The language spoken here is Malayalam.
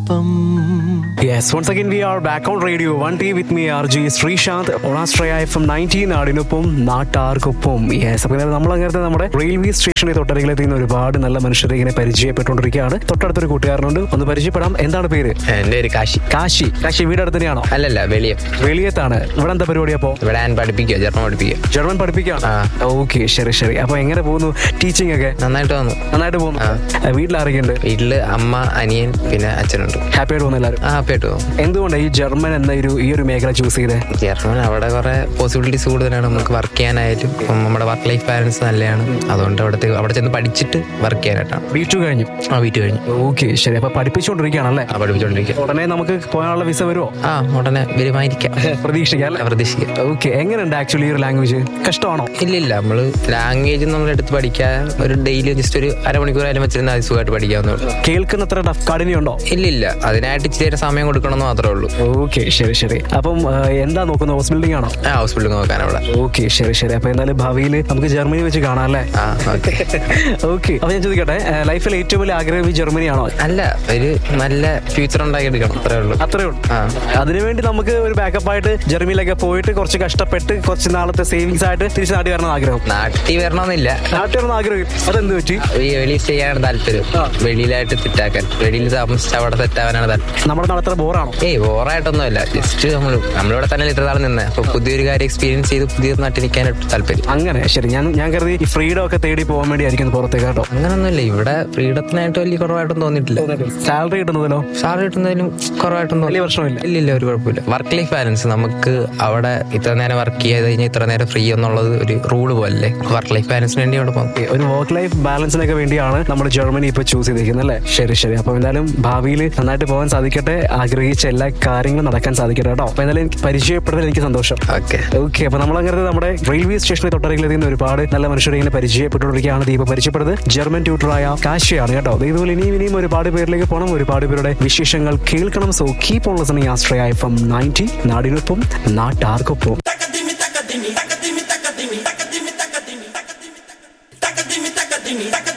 നാടിനൊപ്പം Yes, once again we are back on radio 1T with me RG Sreesanth ഓണാസ്ട്രയ എഫ് എം നയൻറ്റി നാടിനൊപ്പം നാട്ടാർക്കൊപ്പം യെസ് അപ്പോൾ നമ്മൾ അങ്ങനത്തെ നമ്മുടെ റെയിൽവേ സ്റ്റേഷനിൽ തൊട്ടരികിലെത്തുന്ന ഒരുപാട് നല്ല മനുഷ്യരെ ഇങ്ങനെ പരിചയപ്പെട്ടുകൊണ്ടിരിക്കുകയാണ് തൊട്ടടുത്തൊരു കൂട്ടുകാരനുണ്ട് ഒന്ന് പരിചയപ്പെടാം എന്താണ് പേര് എന്റെ ഒരു കാശി കാശി കാശി വീട് അടുത്ത് തന്നെയാണോ അല്ലല്ല വെളിയെ വെളിയത്താണ് ഇവിടെ എന്താ പരിപാടി അപ്പോ ഇവിടെ ഞാൻ പഠിപ്പിക്കുക ജർമ്മൻ പഠിപ്പിക്കുക ജർമ്മൻ പഠിപ്പിക്കാം ആ. ഓക്കെ ശരി ശരി അപ്പൊ എങ്ങനെ പോകുന്നു ടീച്ചിങ് ഒക്കെ നന്നായിട്ട് വന്നു നന്നായിട്ട് പോകുന്നു ആ. വീട്ടിലാരൊക്കെയുണ്ട് വീട്ടില് അമ്മ അനിയൻ പിന്നെ അച്ഛനുണ്ട് ഹാപ്പി ആയിട്ട് പോകുന്നു എല്ലാവരും ആ ഹാപ്പിയായിട്ട് പോകും എന്തുകൊണ്ടാണ് ഈ ജർമ്മൻ എന്ന ഒരു ഈ ഒരു മേഖല ചൂസ് ചെയ്തത് ജർമ്മൻ അവിടെ കുറെ പോസിബിലിറ്റീസ് കൂടുതലാണ് നമുക്ക് വർക്ക് ചെയ്യാനായാലും ഇപ്പം നമ്മുടെ വർക്ക് ലൈഫ് ബാലൻസ് നല്ലതാണ് അതുകൊണ്ട് അവിടുത്തെ അവിടെ ചെന്ന് പഠിച്ചിട്ട് വർക്ക് ചെയ്യാനായിട്ടാണ് ബി ടു കഴിഞ്ഞു ആ വീട്ടിൽ കഴിഞ്ഞു ഓക്കെ ശരി അപ്പൊ പഠിപ്പിച്ചുകൊണ്ടിരിക്കുകയാണല്ലേ ആ പഠിപ്പിച്ചോണ്ടിരിക്കുക ഉടനെ നമുക്ക് പോകാനുള്ള വിസ വരുമോ ആ ഉടനെ വരുമായിരിക്കാം പ്രതീക്ഷിക്കാം അല്ലേ പ്രതീക്ഷിക്കാം ഓക്കെ എങ്ങനെയുണ്ട് ആക്ച്വലി ഈ ഒരു ലാംഗ്വേജ് കഷ്ടമാണോ ഇല്ല ഇല്ല നമ്മള് ലാംഗ്വേജ് നമ്മൾ എടുത്ത് പഠിക്കാൻ ഒരു ഡെയിലി ജസ്റ്റ് ഒരു അരമണിക്കൂർ ആയാലും വെച്ചിരുന്നാൽ അത് സുഖമായിട്ട് പഠിക്കാവുന്നേ ഉള്ളൂ കേൾക്കുന്നത്ര ടഫ് കാർഡിനുണ്ടോ ഇല്ല ഇല്ല അതിനായിട്ട് ഇച്ചിരി നേരം സമയം കൊടുക്കണമെന്ന് മാത്രമേ ഉള്ളൂ ഓക്കെ ശരി ശരി അപ്പം ആ, എന്താ നോക്കുന്നത് ഹൗസ് ബിൽഡിംഗ് ആണോ ആ ഹൗസ് ബിൽഡിംഗ് നോക്കാൻ അവിടെ ഓക്കെ ശരി ശരി അപ്പൊ എന്തായാലും ഭാവിയിൽ നമുക്ക് ജർമ്മനി വെച്ച് കാണാം അല്ലേ ആ ഓക്കെ ഓക്കെ അപ്പൊ ഞാൻ ചോദിക്കട്ടെ ലൈഫിൽ ഏറ്റവും വലിയ ആഗ്രഹം ഈ ജർമ്മനി ആണോ അല്ല ഒരു നല്ല ഫ്യൂച്ചർ ഉണ്ടാക്കിയെടുക്കണം അത്രേ ഉള്ളൂ അത്രേ ഉള്ളൂ ആ അതിനുവേണ്ടി നമുക്ക് ഒരു ബാക്കപ്പ് ആയിട്ട് ജർമ്മനിയിലൊക്കെ പോയിട്ട് കുറച്ച് കഷ്ടപ്പെട്ട് കുറച്ച് നാളത്തെ സേവിങ്സ് ആയിട്ട് തിരിച്ച് നാട്ടിൽ വരണം ആഗ്രഹം നാട്ടിൽ വരണമെന്നില്ല നാട്ടിൽ വരണം ആഗ്രഹം അതെന്ത് പറ്റി ഈ വെളിയിൽ ചെയ്യാനാണ് താല്പര്യം ആ. വെളിയിലായിട്ട് സെറ്റാക്കാൻ വെളിയിൽ താമസിച്ച് അവിടെ സെറ്റ് ആവാനാണ് താല്പര്യം നമ്മുടെ നാളത്ര ബോറാണോ ഏയ് ബോറായിട്ടൊന്നുമല്ല ജസ്റ്റ് നമ്മൾ നമ്മളിവിടെ തന്നെ ഇത്ര നാൾ നിന്ന് അപ്പൊ പുതിയൊരു കാര്യം എക്സ്പീരിയൻസ് ചെയ്ത് പുതിയ നാട്ടിൽ നിൽക്കാനായിട്ട് താല്പര്യം അങ്ങനെ ശരി ഞാൻ ഞാൻ കരുതി ഈ ഫ്രീഡം ഒക്കെ തേടി പോകാൻ വേണ്ടി ആയിരിക്കും പുറത്തേക്ക് കേട്ടോ അങ്ങനൊന്നുമില്ല ഇവിടെ ഫ്രീഡത്തിനായിട്ട് വലിയ കുറവായിട്ടൊന്നും തോന്നിയിട്ടില്ല സാലറി കിട്ടുന്നതിലോ സാലറി കിട്ടുന്നതിലും കുറവായിട്ടൊന്നും വലിയ പ്രശ്നമില്ല ഇല്ല ഇല്ല ഒരു കുഴപ്പമില്ല വർക്ക് ലൈഫ് ബാലൻസ് നമുക്ക് അവിടെ ഇത്ര നേരം വർക്ക് ചെയ്ത് കഴിഞ്ഞാൽ ഇത്ര നേരം ഫ്രീ എന്നുള്ളത് ഒരു റൂള് പോലെ വർക്ക് ലൈഫ് ബാലൻസിന് വേണ്ടി അവിടെ പോകും ഒരു വർക്ക് ലൈഫ് ബാലൻസിനൊക്കെ വേണ്ടിയാണ് നമ്മൾ ജർമ്മനി ഇപ്പൊ ചൂസ് ചെയ്തിരിക്കുന്നത് അല്ലേ ശരി ശരി അപ്പൊ എന്തായാലും ഭാവിയിൽ നന്നായിട്ട് പോകാൻ സാധിക്കട്ടെ ആഗ്രഹിച്ച എല്ലാ കാര്യങ്ങളും നടക്കാൻ സാധിക്കട്ടെ കേട്ടോ അപ്പൊ എന്തായാലും എനിക്ക് പരിചയപ്പെടുന്നതിൽ എനിക്ക് സന്തോഷം ഓക്കെ ഓക്കെ അപ്പൊ നമ്മൾ അങ്ങനെ നമ്മുടെ റെയിൽവേ സ്റ്റേഷനിൽ തൊട്ടരികിലെത്തുന്ന ഒരുപാട് നല്ല മനുഷ്യരെ ഇങ്ങനെ പരിചയപ്പെട്ടുകൊണ്ടിരിക്കുകയാണ് ദീപ പരിചയപ്പെടുന്നത് ജർമ്മൻ ട്യൂട്ടറായ കാശിയാണ് കേട്ടോ ദേ ഇതുപോലെ ഇനിയും ഇനിയും ഒരുപാട് പേരിലേക്ക് പോകണം ഒരുപാട് പേരുടെ വിശേഷങ്ങൾ കേൾക്കണം സോ കീപ് ഓൺ ലിസണിങ് ആസ്ട്രയ എഫ് എം നയൻറ്റി നാടിനൊപ്പം നാട്ടാർക്കൊപ്പം തക്കത്തിമി തക്കത്തിമി തക്കത്തിമി തക്കത്തിമി തക്കത്തിമി തക്കത്തിമി തക്കത്തിമി തക്കത്തിമി തക്കത്തിമി തക്കത്തിമി